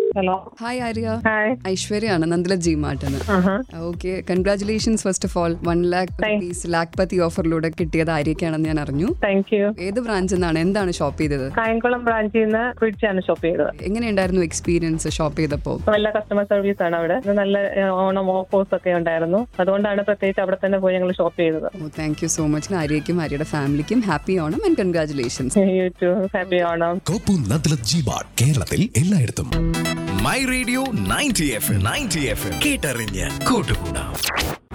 hello hi Arya hi ഐശ്വര്യാണ് Nandilath G മാർട്ടിന് ആഹാ okay congratulations first of all one lakh rupees Lakhpati ഓഫറിലൂടെ കിട്ടിയത് ആര്യക്കാണെന്ന് ഞാൻ അറിഞ്ഞു താങ്ക് യു ഏത് ബ്രാഞ്ചിൽ നിന്നാണ് എന്താണ് ഷോപ്പ് ചെയ്തത് കായംകുളം ബ്രാഞ്ചിൽ നിന്ന് ഫ്രിഡ്ജാണ് ഷോപ്പ് ചെയ്തത് എങ്ങനെയുണ്ടായിരുന്നു എക്സ്പീരിയൻസ് ഷോപ്പ് ചെയ്തപ്പോൾ നല്ല കസ്റ്റമർ സർവീസ് ആണ് അവിടെ നല്ല ഏഹ്, ഓണം ഓഫേഴ്സ് ഒക്കെ ഉണ്ടായിരുന്നു അതുകൊണ്ടാണ് പ്രത്യേകിച്ച് അവിടെ തന്നെ പോയി ഞങ്ങൾ ഷോപ്പ് ചെയ്തത് oh thank you so much ആര്യയ്ക്കും ആര്യയുടെ ഫാമിലിക്കും happy Onam and congratulations you too happy Onam കോപ്പു നദ്ലത് ജിബാർ കേരളത്തിൽ എല്ലായിടത്തും my radio ninety F ninety F കേട്ടറിഞ്ഞ് കൂട്ടുകൂടാം